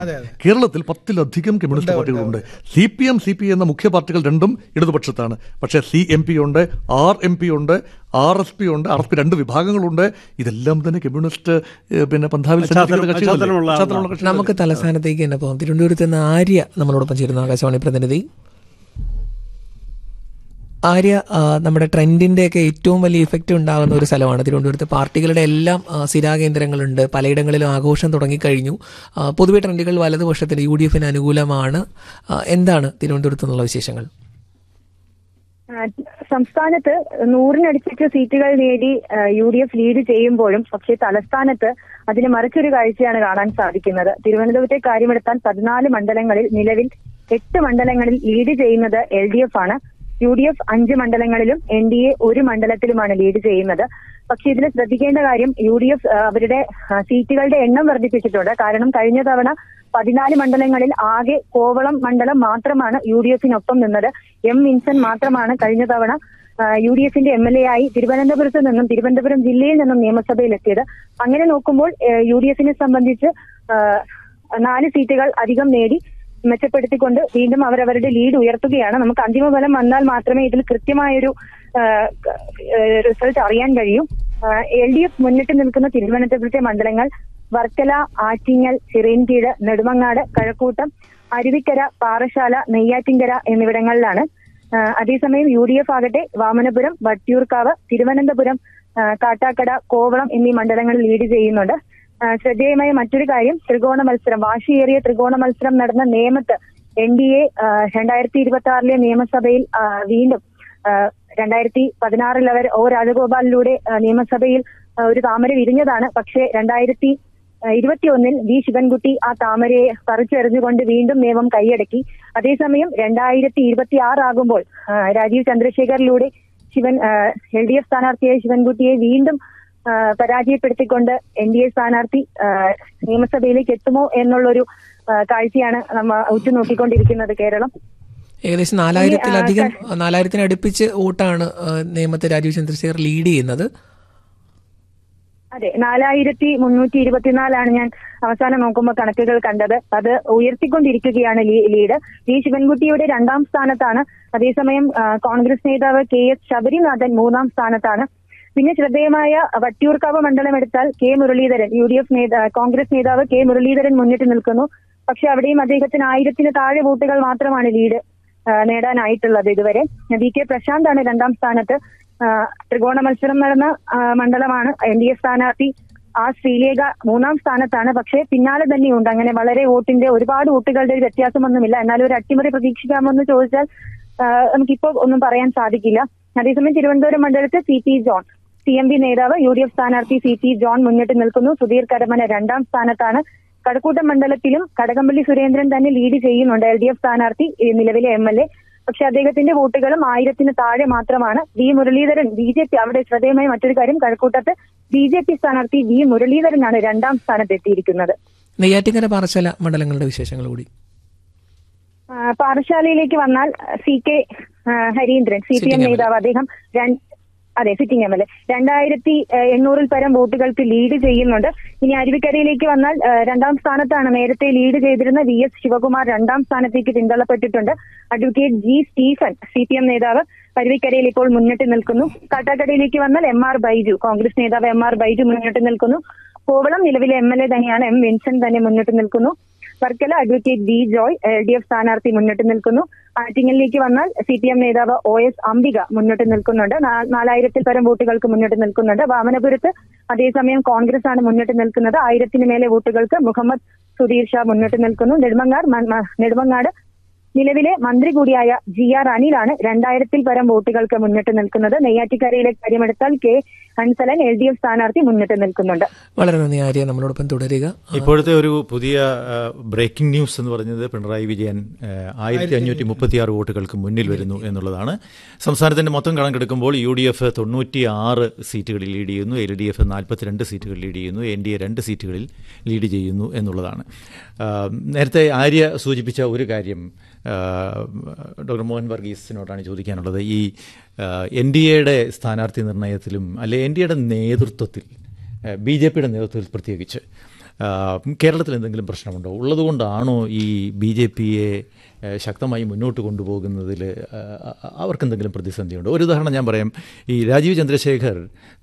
അതെ അതെ കേരളത്തിൽ പത്തിലധികം കമ്മ്യൂണിസ്റ്റ് പാർട്ടികളുണ്ട് C P M C P എന്ന മുഖ്യ പാർട്ടികൾ രണ്ടും ഇടതുപക്ഷത്താണ് പക്ഷേ സി എം പി ഉണ്ട് ആർ എം പി ഉണ്ട് ആർ എസ് പി ഉണ്ട് ആർ എസ് പി രണ്ട് വിഭാഗങ്ങളുണ്ട് ഇതെല്ലാം തന്നെ കമ്മ്യൂണിസ്റ്റ് ഏഹ്, പിന്നെ പന്ഥാവിൽ സഞ്ചരിക്കുന്ന പശ്ചാത്തലം- കക്ഷികളല്ലേ? പശ്ചാത്തലമുള്ള പശ്ചാത്തലമുള്ള കക്ഷികളല്ലേ? നമുക്ക് തലസ്ഥാനത്തേക്ക് തന്നെ പോകാം തിരുവനന്തപുരത്ത് നിന്ന് ആര്യ നമ്മളോടൊപ്പം ചേരുന്നു ആകാശവാണി പ്രതിനിധി ആര്യ ആ, നമ്മുടെ ട്രെൻഡിന്റെ ഒക്കെ ഏറ്റവും വലിയ ഇഫക്റ്റ് ഉണ്ടാകുന്ന ഒരു സ്ഥലമാണ് തിരുവനന്തപുരത്ത് പാർട്ടികളുടെ എല്ലാം ആ, സ്ഥിരാകേന്ദ്രങ്ങളുണ്ട് പലയിടങ്ങളിലും ആഘോഷം തുടങ്ങിക്കഴിഞ്ഞു ആ, പൊതുവെ ട്രെൻഡുകൾ വലതുപക്ഷത്തിന് യു ഡി എഫിന് അനുകൂലമാണ് ആ, എന്താണ് തിരുവനന്തപുരത്ത് നിന്നുള്ള വിശേഷങ്ങൾ ആ, സംസ്ഥാനത്ത് നൂറിനടുത്തേക്ക് സീറ്റുകൾ നേടി യു ഡി എഫ് ലീഡ് ചെയ്യുമ്പോഴും പക്ഷേ തലസ്ഥാനത്ത് അതിന് മറിച്ചൊരു കാഴ്ചയാണ് കാണാൻ സാധിക്കുന്നത് തിരുവനന്തപുരത്തെ കാര്യമെടുത്താൽ പതിനാല് മണ്ഡലങ്ങളിൽ നിലവിൽ എട്ട് മണ്ഡലങ്ങളിൽ ലീഡ് ചെയ്യുന്നത് എൽ ഡി എഫ് ആണ് യു ഡി എഫ് അഞ്ച് മണ്ഡലങ്ങളിലും എൻ ഡി എ ഒരു മണ്ഡലത്തിലുമാണ് ലീഡ് ചെയ്യുന്നത് പക്ഷേ ഇതിൽ ശ്രദ്ധിക്കേണ്ട കാര്യം യു ഡി എഫ് അവരുടെ ആ, സീറ്റുകളുടെ എണ്ണം വർദ്ധിപ്പിച്ചിട്ടുണ്ട് കാരണം കഴിഞ്ഞ തവണ പതിനാല് മണ്ഡലങ്ങളിൽ ആകെ കോവളം മണ്ഡലം മാത്രമാണ് യു ഡി എഫിനൊപ്പം നിന്നത് എം വിൻസൻ മാത്രമാണ് കഴിഞ്ഞ തവണ യു ഡി എഫിന്റെ എം എൽ എ ആയി തിരുവനന്തപുരത്ത് നിന്നും തിരുവനന്തപുരം ജില്ലയിൽ നിന്നും നിയമസഭയിലെത്തിയത് അങ്ങനെ നോക്കുമ്പോൾ യു ഡി എഫിനെ സംബന്ധിച്ച് ആ, നാല് സീറ്റുകൾ അധികം നേടി മെച്ചപ്പെടുത്തിക്കൊണ്ട് വീണ്ടും അവരവരുടെ ലീഡ് ഉയർത്തുകയാണ് നമുക്ക് അന്തിമ ഫലം വന്നാൽ മാത്രമേ ഇതിൽ കൃത്യമായൊരു റിസൾട്ട് അറിയാൻ കഴിയൂ എൽ ഡി എഫ് മുന്നിട്ട് നിൽക്കുന്ന തിരുവനന്തപുരത്തെ മണ്ഡലങ്ങൾ വർക്കല ആറ്റിങ്ങൽ ചിറയൻകീഴ് നെടുമങ്ങാട് കഴക്കൂട്ടം അരുവിക്കര പാറശാല നെയ്യാറ്റിൻകര എന്നിവിടങ്ങളിലാണ് ആ, അതേസമയം യു ഡി എഫ് ആകട്ടെ വാമനപുരം വട്ടിയൂർക്കാവ് തിരുവനന്തപുരം ആ, കാട്ടാക്കട കോവളം എന്നീ മണ്ഡലങ്ങളിൽ ലീഡ് ചെയ്യുന്നുണ്ട് ആ, ശ്രദ്ധേയമായ മറ്റൊരു കാര്യം ത്രികോണ മത്സരം വാശിയേറിയ ത്രികോണ മത്സരം നടന്ന നേമത്ത് എൻ ഡി എ രണ്ടായിരത്തി ഇരുപത്തി ആറിലെ നിയമസഭയിൽ ആ, വീണ്ടും ആ, രണ്ടായിരത്തി പതിനാറിൽ അവർ ഒ രാജഗോപാലിലൂടെ ആ, നിയമസഭയിൽ ആ, ഒരു താമര വിരിഞ്ഞതാണ് പക്ഷേ രണ്ടായിരത്തി ഇരുപത്തിയൊന്നിൽ വി ശിവൻകുട്ടി ആ താമരയെ പറിച്ചെറിഞ്ഞുകൊണ്ട് വീണ്ടും നിയമം കൈയടക്കി അതേസമയം രണ്ടായിരത്തി ഇരുപത്തി ആറാകുമ്പോൾ ആ, രാജീവ് ചന്ദ്രശേഖറിലൂടെ ശിവൻ എൽ ഡി എഫ് സ്ഥാനാർത്ഥിയായ ശിവൻകുട്ടിയെ വീണ്ടും ആ, പരാജയപ്പെടുത്തിക്കൊണ്ട് എൻ ഡി എ സ്ഥാനാർത്ഥി ആ, നിയമസഭയിലേക്ക് എത്തുമോ എന്നുള്ളൊരു ആ, കാഴ്ചയാണ് നമ്മൾ ഉറ്റുനോക്കിക്കൊണ്ടിരിക്കുന്നത് കേരളം ഏകദേശം നാലായിരത്തിലധികം നാലായിരത്തിന് അടുപ്പിച്ച് വോട്ടാണ് ആ, നേമത്തെ രാജീവ് ചന്ദ്രശേഖർ ലീഡ് ചെയ്യുന്നത് അതെ നാലായിരത്തി മുന്നൂറ്റി ഇരുപത്തിനാലാണ് ഞാൻ അവസാനം നോക്കുമ്പോൾ കണക്കുകൾ കണ്ടത് അത് ഉയർത്തിക്കൊണ്ടിരിക്കുകയാണ് ലീ- ലീഡ് വി ശിവൻകുട്ടിയുടെ രണ്ടാം സ്ഥാനത്താണ് അതേസമയം ആ, കോൺഗ്രസ് നേതാവ് കെ എസ് ശബരിനാഥൻ മൂന്നാം സ്ഥാനത്താണ് പിന്നെ ശ്രദ്ധേയമായ വട്ടിയൂർക്കാവ് മണ്ഡലം എടുത്താൽ K Muraleedharan U D F നേതാ കോൺഗ്രസ് നേതാവ് കെ മുരളീധരൻ മുന്നിട്ട് നിൽക്കുന്നു പക്ഷെ അവിടെയും അദ്ദേഹത്തിന് ആയിരത്തിന് താഴെ വോട്ടുകൾ മാത്രമാണ് ലീഡ് ആ, നേടാനായിട്ടുള്ളത് ഇതുവരെ വി കെ പ്രശാന്താണ് രണ്ടാം സ്ഥാനത്ത് ആ, ത്രികോണ മത്സരം നടന്ന ആ, മണ്ഡലമാണ് എൻ ഡി എ സ്ഥാനാർത്ഥി ആ ശ്രീലേഖ മൂന്നാം സ്ഥാനത്താണ് പക്ഷേ പിന്നാലെ തന്നെയുണ്ട് അങ്ങനെ വളരെ വോട്ടിന്റെ ഒരുപാട് വോട്ടുകളുടെ ഒരു വ്യത്യാസമൊന്നുമില്ല എന്നാലും ഒരു അട്ടിമറി പ്രതീക്ഷിക്കാമോ എന്ന് ചോദിച്ചാൽ ആ, നമുക്കിപ്പോ ഒന്നും പറയാൻ സാധിക്കില്ല അതേസമയം തിരുവനന്തപുരം മണ്ഡലത്തിൽ C P John C M M നേതാവ് യു ഡി എഫ് സ്ഥാനാർത്ഥി സി പി ജോൺ മുന്നിട്ട് നിൽക്കുന്നു സുധീർ കരമന രണ്ടാം സ്ഥാനത്താണ് കടക്കൂട്ടം മണ്ഡലത്തിലും കടകംപള്ളി സുരേന്ദ്രൻ തന്നെ ലീഡ് ചെയ്യുന്നുണ്ട് എൽ ഡി എഫ് സ്ഥാനാർത്ഥി ഈ നിലവിലെ എം എൽ എ പക്ഷെ അദ്ദേഹത്തിന്റെ വോട്ടുകളും ആയിരത്തിന് താഴെ മാത്രമാണ് V Muraleedharan B J P അവിടെ ശ്രദ്ധേയമായ മറ്റൊരു കാര്യം കഴക്കൂട്ടത്ത് ബി ജെ പി സ്ഥാനാർത്ഥി വി മുരളീധരനാണ് രണ്ടാം സ്ഥാനത്ത് എത്തിയിരിക്കുന്നത് നെയ്യാറ്റിങ്കര പാറശാല മണ്ഡലങ്ങളുടെ വിശേഷങ്ങൾ കൂടി ആ, പാറശാലയിലേക്ക് വന്നാൽ സി കെ ആ, Hareendran C P Sitting M MLA. നേതാവ് അദ്ദേഹം രൺ- അതെ സിറ്റിംഗ് എം എൽ എ രണ്ടായിരത്തി എണ്ണൂറിൽ പരം വോട്ടുകൾക്ക് ലീഡ് ചെയ്യുന്നുണ്ട് ഇനി അരുവിക്കരയിലേക്ക് വന്നാൽ ആ, രണ്ടാം സ്ഥാനത്താണ് നേരത്തെ ലീഡ് ചെയ്തിരുന്ന വി എസ് ശിവകുമാർ രണ്ടാം സ്ഥാനത്തേക്ക് പിന്തള്ളപ്പെട്ടിട്ടുണ്ട് advocate G Stephen C P M നേതാവ് അരുവിക്കരയിൽ ഇപ്പോൾ മുന്നിട്ട് നിൽക്കുന്നു കാട്ടാക്കടയിലേക്ക് വന്നാൽ എം ആർ ബൈജു കോൺഗ്രസ് നേതാവ് എം ആർ ബൈജു മുന്നിട്ട് നിൽക്കുന്നു കോവളം നിലവിലെ എം എൽ എ തന്നെയാണ് എം വിൻസൻ തന്നെ മുന്നിട്ട് നിൽക്കുന്നു Varkala advocate B Joy L D F സ്ഥാനാർത്ഥി മുന്നിട്ട് നിൽക്കുന്നു ആറ്റിങ്ങലിലേക്ക് വന്നാൽ സി പി എം നേതാവ് ഒ എസ് അംബിക മുന്നിട്ട് നിൽക്കുന്നുണ്ട് നാ- നാലായിരത്തിൽ പരം വോട്ടുകൾക്ക് മുന്നിട്ട് നിൽക്കുന്നുണ്ട് വാമനപുരത്ത് അതേസമയം കോൺഗ്രസ് ആണ് മുന്നിട്ട് നിൽക്കുന്നത് ആയിരത്തിന് മേലെ വോട്ടുകൾക്ക് മുഹമ്മദ് സുധീർ ഷാ മുന്നിട്ട് നിൽക്കുന്നു നെടുമങ്ങാട് മ- മ- നെടുമങ്ങാട് നിലവിലെ മന്ത്രി കൂടിയായ ജി ആർ അനിലാണ് രണ്ടായിരത്തിൽ പരം വോട്ടുകൾക്ക് മുന്നിട്ട് നിൽക്കുന്നത് നെയ്യാറ്റിക്കരയിലെ കാര്യമെടുത്താൽ K Hansalan L D F സ്ഥാനാർത്ഥി മുന്നിട്ട് നിൽക്കുന്നുണ്ട് വളരെ നന്ദി ആര്യ നമ്മളോടൊപ്പം തുടരുക ഇപ്പോഴത്തെ ഒരു പുതിയ ബ്രേക്കിംഗ് ന്യൂസ് എന്ന് പറയുന്നത് പിണറായി വിജയൻ ആയിരത്തി അഞ്ഞൂറ്റി മുപ്പത്തി ആറ് വോട്ടുകൾക്ക് മുന്നിൽ വരുന്നു എന്നുള്ളതാണ് സംസ്ഥാനത്തിന്റെ മൊത്തം കണക്കെടുക്കുമ്പോൾ യു ഡി എഫ് തൊണ്ണൂറ്റി ആറ് സീറ്റുകളിൽ ലീഡ് ചെയ്യുന്നു എൽ ഡി എഫ് നാൽപ്പത്തിരണ്ട് സീറ്റുകളിൽ ലീഡ് ചെയ്യുന്നു എൻ ഡി എ രണ്ട് സീറ്റുകളിൽ ലീഡ് ചെയ്യുന്നു എന്നുള്ളതാണ് ആ, നേരത്തെ ആര്യ സൂചിപ്പിച്ച ഒരു കാര്യം ആ, ഡോക്ടർ മോഹൻ വർഗീസിനോടാണ് ചോദിക്കാനുള്ളത് ഈ എൻ ഡി എയുടെ സ്ഥാനാർത്ഥി നിർണയത്തിലും അല്ലെ എൻ ഡി എയുടെ നേതൃത്വത്തിൽ ബി ജെ പിയുടെ നേതൃത്വത്തിൽ പ്രത്യേകിച്ച് ആ, കേരളത്തിൽ എന്തെങ്കിലും പ്രശ്നമുണ്ടോ ഉള്ളതുകൊണ്ടാണോ ഈ ബി ജെ പിയെ ശക്തമായി മുന്നോട്ട് കൊണ്ടുപോകുന്നതിൽ അവർക്ക് എന്തെങ്കിലും പ്രതിസന്ധിയുണ്ടോ ഒരു ഉദാഹരണം ഞാൻ പറയാം ഈ Rajeev Chandrasekhar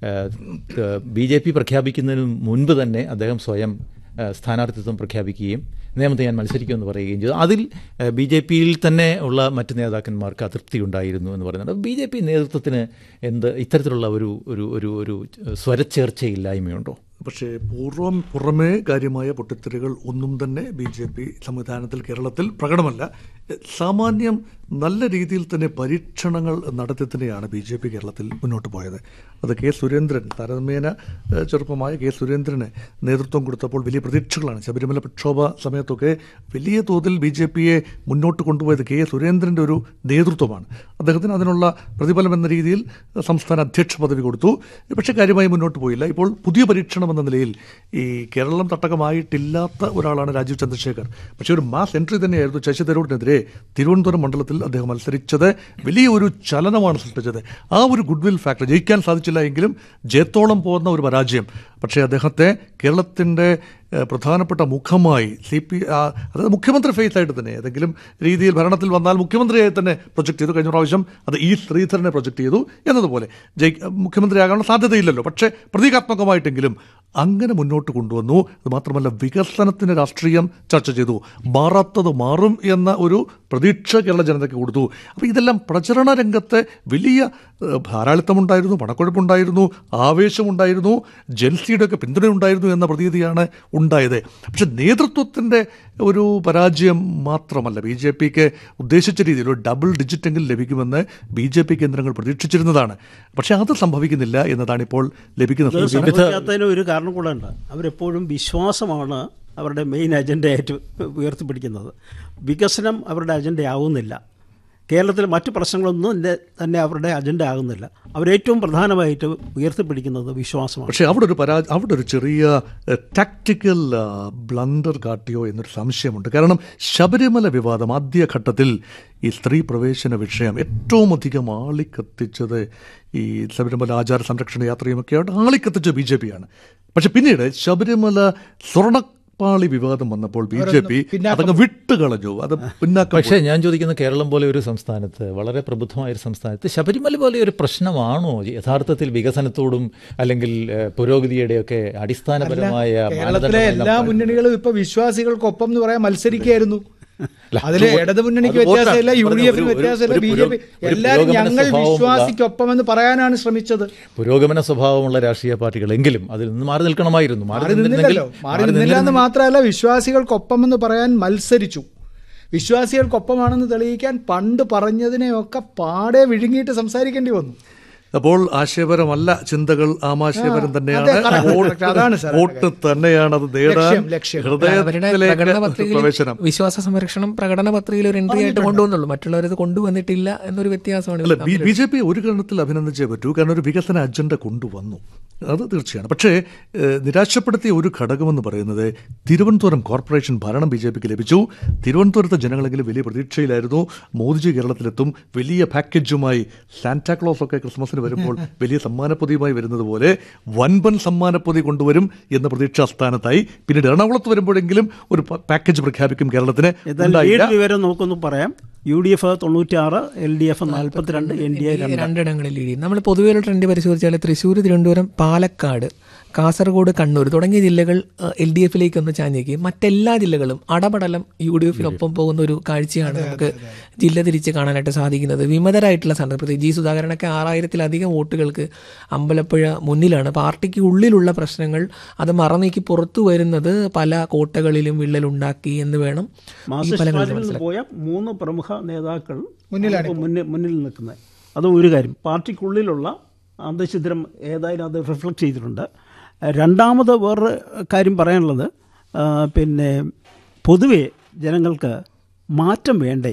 B J P പ്രഖ്യാപിക്കുന്നതിന് മുൻപ് തന്നെ അദ്ദേഹം സ്വയം ആ, സ്ഥാനാർത്ഥിത്വം പ്രഖ്യാപിക്കുകയും നേമത്തെ ഞാൻ മത്സരിക്കുമെന്ന് പറയുകയും ചെയ്തു അതിൽ ബി ജെ പിയിൽ തന്നെ ഉള്ള മറ്റ് നേതാക്കന്മാർക്ക് അതൃപ്തി ഉണ്ടായിരുന്നു എന്ന് പറയുന്നുണ്ട് ബി ജെ പി നേതൃത്വത്തിന് എന്ത് ഇത്തരത്തിലുള്ള ഒരു ഒരു ഒരു ഒരു സ്വരച്ചേർച്ചയില്ലായ്മയുണ്ടോ പക്ഷേ പൂർവ്വം പുറമേ കാര്യമായ പൊട്ടിത്തെറികൾ ഒന്നും തന്നെ ബി ജെ പി സംവിധാനത്തിൽ കേരളത്തിൽ പ്രകടമല്ല സാമാന്യം നല്ല രീതിയിൽ തന്നെ പരീക്ഷണങ്ങൾ നടത്തി തന്നെയാണ് ബി ജെ പി കേരളത്തിൽ മുന്നോട്ട് പോയത് അത് കെ സുരേന്ദ്രൻ താരതമ്യേന ഏഹ്, ചെറുപ്പമായ കെ സുരേന്ദ്രന് നേതൃത്വം കൊടുത്തപ്പോൾ വലിയ പ്രതീക്ഷകളാണ് ശബരിമല പ്രക്ഷോഭ സമയത്തൊക്കെ വലിയ തോതിൽ ബി ജെ പിയെ മുന്നോട്ട് കൊണ്ടുപോയത് കെ സുരേന്ദ്രൻ്റെ ഒരു നേതൃത്വമാണ് അദ്ദേഹത്തിന് അതിനുള്ള പ്രതിഫലം എന്ന രീതിയിൽ സംസ്ഥാന അധ്യക്ഷ പദവി കൊടുത്തു പക്ഷേ കാര്യമായി മുന്നോട്ട് പോയില്ല ഇപ്പോൾ പുതിയ പരീക്ഷണം എന്ന നിലയിൽ ഈ കേരളം തട്ടകമായിട്ടില്ലാത്ത ഒരാളാണ് രാജീവ് ചന്ദ്രശേഖർ പക്ഷേ ഒരു മാസ് എൻട്രി തന്നെയായിരുന്നു ശശി തരൂരിനെതിരെ തിരുവനന്തപുരം മണ്ഡലത്തിൽ അദ്ദേഹം മത്സരിച്ചത് വലിയ ഒരു ചലനമാണ് സൃഷ്ടിച്ചത് ആ ഒരു ഗുഡ് വിൽ ഫാക്ടർ ജയിക്കാൻ സാധിച്ചില്ല എങ്കിലും ജയത്തോളം പോകുന്ന ഒരു പരാജയം പക്ഷേ അദ്ദേഹത്തെ കേരളത്തിൻ്റെ ഏഹ്, പ്രധാനപ്പെട്ട മുഖമായി സി പി അതായത് മുഖ്യമന്ത്രി ഫേസ് ആയിട്ട് തന്നെ ഏതെങ്കിലും രീതിയിൽ ഭരണത്തിൽ വന്നാൽ മുഖ്യമന്ത്രിയായി തന്നെ പ്രൊജക്ട് ചെയ്തു കഴിഞ്ഞ പ്രാവശ്യം അത് ഈ ശ്രീധരനെ പ്രൊജക്ട് ചെയ്തു എന്നതുപോലെ ജയി മുഖ്യമന്ത്രിയാകാനുള്ള സാധ്യതയില്ലല്ലോ പക്ഷേ പ്രതീകാത്മകമായിട്ടെങ്കിലും അങ്ങനെ മുന്നോട്ട് കൊണ്ടുവന്നു അത് മാത്രമല്ല വികസനത്തിന് രാഷ്ട്രീയം ചർച്ച ചെയ്തു മാറാത്തത് മാറും എന്ന ഒരു പ്രതീക്ഷ കേരള ജനതയ്ക്ക് കൊടുത്തു അപ്പോൾ ഇതെല്ലാം പ്രചരണ രംഗത്ത് വലിയ ഏഹ്, ധാരാളിത്തമുണ്ടായിരുന്നു പണക്കൊഴുപ്പുണ്ടായിരുന്നു ആവേശമുണ്ടായിരുന്നു ജൻസിയുടെ ഒക്കെ പിന്തുണയുണ്ടായിരുന്നു എന്ന പ്രതീതിയാണ് ഉണ്ടായത് പക്ഷെ നേതൃത്വത്തിൻ്റെ ഒരു പരാജയം മാത്രമല്ല ബി ജെ പിക്ക് ഉദ്ദേശിച്ച രീതിയിൽ ഒരു ഡബിൾ ഡിജിറ്റെങ്കിലും ലഭിക്കുമെന്ന് ബി ജെ പി കേന്ദ്രങ്ങൾ പ്രതീക്ഷിച്ചിരുന്നതാണ് പക്ഷെ അത് സംഭവിക്കുന്നില്ല എന്നതാണ് ഇപ്പോൾ ലഭിക്കുന്ന ഇത് സൂചന സംഭവിക്കാത്തതിന് ഒരു കാരണം കൂടെ ഉണ്ട് അവരെപ്പോഴും വിശ്വാസമാണ് അവരുടെ മെയിൻ അജണ്ടയായിട്ട് ഉയർത്തിപ്പിടിക്കുന്നത് വികസനം അവരുടെ അജണ്ടയാവുന്നില്ല കേരളത്തിൽ മറ്റു പ്രശ്നങ്ങളൊന്നും തന്നെ- തന്നെ അവരുടെ അജണ്ട ആകുന്നില്ല അവരേറ്റവും പ്രധാനമായിട്ട് ഉയർത്തിപ്പിടിക്കുന്നത് വിശ്വാസമാണ് പക്ഷേ അവിടെ ഒരു പരാ അവിടെ ഒരു ചെറിയ ടാക്ടിക്കൽ ബ്ലണ്ടർ കാട്ടിയോ എന്നൊരു സംശയമുണ്ട് കാരണം ശബരിമല വിവാദം ആദ്യഘട്ടത്തിൽ ഈ സ്ത്രീ പ്രവേശന വിഷയം ഏറ്റവും അധികം ആളിക്കത്തിച്ചത് ഈ ശബരിമല ആചാര സംരക്ഷണ യാത്രയുമൊക്കെയായിട്ട് ആളിക്കത്തിച്ച ബി ജെ പിയാണ് പക്ഷെ പിന്നീട് ശബരിമല സ്വർണ്ണ പാളി വിവാദം വന്നപ്പോൾ ബി ജെ പി അതങ്ങ് വിട്ടുകളഞ്ഞു അത് പിന്നാക്കം പക്ഷേ ഞാൻ ചോദിക്കുന്ന കേരളം പോലെ ഒരു സംസ്ഥാനത്ത് വളരെ പ്രബുദ്ധമായ ഒരു സംസ്ഥാനത്ത് ശബരിമല പോലെ ഒരു പ്രശ്നമാണോ യഥാർത്ഥത്തിൽ വികസനത്തോടും അല്ലെങ്കിൽ ഏഹ്, പുരോഗതിയുടെയൊക്കെ അടിസ്ഥാനപരമായ കേരളത്തിലെ എല്ലാ മാനദണ്ഡമെല്ലാം മുന്നണികളും ഇപ്പൊ വിശ്വാസികൾക്കൊപ്പം എന്ന് പറയാൻ മത്സരിക്കുകയായിരുന്നു അല്ല, അതില് ഒരു- ഇടത് മുന്നണിക്ക് അത് വ്യത്യാസമില്ല യു ഡി ഒരു- എഫിന് ഒരു- വ്യത്യാസമില്ല ഒരു ബി ജെ പുരോ- പി ഒരു എല്ലാവരും പുരോഗമന ഞങ്ങൾ സ്വഭാവമുള്ള- വിശ്വാസിക്കൊപ്പം എന്ന് പറയാനാണ് ശ്രമിച്ചത് പുരോഗമന സ്വഭാവമുള്ള രാഷ്ട്രീയ പാർട്ടികളെങ്കിലും അതിൽ നിന്ന് മാറി നിൽക്കണമായിരുന്നു മാറി നിന്നിരുന്നെങ്കിൽ- നിന്നില്ലല്ലോ മാറി നിന്നില്ല എന്ന് മാത്രമല്ല വിശ്വാസികൾക്കൊപ്പം എന്ന് പറയാൻ മത്സരിച്ചു വിശ്വാസികൾക്കൊപ്പമാണെന്ന് തെളിയിക്കാൻ പണ്ട് പറഞ്ഞതിനെയൊക്കെ പാടെ വിഴുങ്ങിയിട്ട് സംസാരിക്കേണ്ടി വന്നു അപ്പോൾ ആശയപരമല്ല ചിന്തകൾ ആമാശയപരം തന്നെയാണ് അതെ, correct, വോട്ട് correct. അതാണ് സാർ. വോട്ട് തന്നെയാണ് അത് നേടാൻ ലക്ഷ്യം, ലക്ഷ്യം. അവരുടെ പ്രകടന ഹൃദയത്തിലേക്ക് പത്രികയിൽ പ്രവേശനം വിശ്വാസ സംരക്ഷണം പ്രകടന പത്രികയിൽ ഒരു എൻട്രി ആയിട്ട് കൊണ്ടുവന്നുള്ളൂ മറ്റുള്ളവരത് കൊണ്ടുവന്നിട്ടില്ല എന്നൊരു വ്യത്യാസമാണ് അല്ല ഇവിടെ ബി ജെ പി ഒരു ഗണത്തിൽ അഭിനന്ദിച്ചേ പറ്റൂ കാരണം ഒരു വികസന അജണ്ട കൊണ്ടുവന്നു അത് തീർച്ചയാണ് പക്ഷേ ഏഹ്, നിരാശപ്പെടുത്തിയ ഒരു ഘടകമെന്ന് പറയുന്നത് തിരുവനന്തപുരം കോർപ്പറേഷൻ ഭരണം ബി ജെ പിക്ക് ലഭിച്ചു തിരുവനന്തപുരത്തെ ജനങ്ങളെങ്കിലും വലിയ പ്രതീക്ഷയിലായിരുന്നു മോദിജി കേരളത്തിലെത്തും വലിയ പാക്കേജുമായി സാന്റാക്ലോസ് ഒക്കെ ക്രിസ്മസിന് വരുമ്പോൾ വലിയ സമ്മാനപ്പൊതിയുമായി വരുന്നത് പോലെ വൻപൻ സമ്മാനപ്പൊതി കൊണ്ടുവരും എന്ന പ്രതീക്ഷാ സ്ഥാനത്തായി പിന്നീട് എറണാകുളത്ത് വരുമ്പോഴെങ്കിലും ഒരു പ- പാക്കേജ് പ്രഖ്യാപിക്കും കേരളത്തിന് എന്നാൽ ഉണ്ടായില്ല ലീഡ് വിവരം നമുക്കൊന്ന് പറയാം യു ഡി എഫ് തൊണ്ണൂറ്റിയാറ് എൽ ഡി എഫ് നാൽപ്പത്തിരണ്ട് എൻ ഡി എ രണ്ട് രണ്ടിടങ്ങളിൽ ലീഡ് ചെയ്യും നമ്മൾ പൊതുവെ ഒരു ട്രെൻഡ് പരിശോധിച്ചാൽ തൃശ്ശൂർ തിരുവനന്തപുരം പാലക്കാട് കാസർഗോഡ് കണ്ണൂർ തുടങ്ങിയ ജില്ലകൾ എൽ ഡി എഫിലേക്ക് ഒന്ന് ചാഞ്ഞേക്കും മറ്റെല്ലാ ജില്ലകളും അടപടലം യു ഡി എഫിനൊപ്പം പോകുന്ന ഒരു കാഴ്ചയാണ് നമുക്ക് ജില്ല തിരിച്ച് കാണാനായിട്ട് സാധിക്കുന്നത് വിമതരായിട്ടുള്ള സ്ഥാനത്ത് പ്രത്യേകിച്ച് ജി സുധാകരനൊക്കെ ആറായിരത്തിലധികം വോട്ടുകൾക്ക് അമ്പലപ്പുഴ മുന്നിലാണ് പാർട്ടിക്ക് ഉള്ളിലുള്ള പ്രശ്നങ്ങൾ അത് മറനീക്കി പുറത്തു വരുന്നത് പല കോട്ടകളിലും വിള്ളലുണ്ടാക്കി എന്ന് വേണം ഈ മാർക്സിസ്റ്റ് ഫലങ്ങളിൽ പാർട്ടിയിൽ നിന്ന് പോയ മൂന്ന് പ്രമുഖ നേതാക്കൾ മുന്നിലാണ് മുന്നിൽ മുന്നിൽ നിൽക്കുന്നത് അതും ഒരു കാര്യം പാർട്ടിക്കുള്ളിലുള്ള അന്തഛിദ്രം ഏതായാലും അത് റിഫ്ലക്ട് ചെയ്തിട്ടുണ്ട് രണ്ടാമത് വേറൊരു കാര്യം പറയാനുള്ളത് ആ, പിന്നെ പൊതുവെ ജനങ്ങൾക്ക് മാറ്റം വേണ്ടേ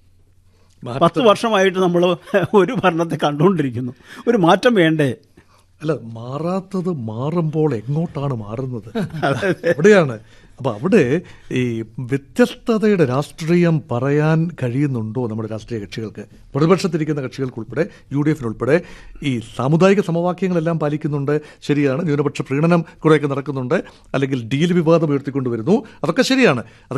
പത്ത് വർഷമായിട്ട് നമ്മൾ ഒരു ഭരണത്തെ കണ്ടുകൊണ്ടിരിക്കുന്നു ഒരു മാറ്റം വേണ്ടേ അല്ല മാറാത്തത് മാറുമ്പോൾ എങ്ങോട്ടാണ് മാറുന്നത് അവിടെയാണ് അപ്പൊ അവിടെ ഈ വ്യത്യസ്തതയുടെ രാഷ്ട്രീയം പറയാൻ കഴിയുന്നുണ്ടോ നമ്മുടെ രാഷ്ട്രീയ കക്ഷികൾക്ക് പ്രതിപക്ഷത്തിരിക്കുന്ന കക്ഷികൾക്ക് ഉൾപ്പെടെ യു ഡി എഫിനുൾപ്പെടെ ഈ സാമുദായിക സമവാക്യങ്ങളെല്ലാം പാലിക്കുന്നുണ്ട് ശരിയാണ് ന്യൂനപക്ഷ പ്രീണനം കുറേയൊക്കെ നടക്കുന്നുണ്ട് അല്ലെങ്കിൽ ഡീൽ വിവാദം ഉയർത്തിക്കൊണ്ടുവരുന്നു അതൊക്കെ ശരിയാണ് അത്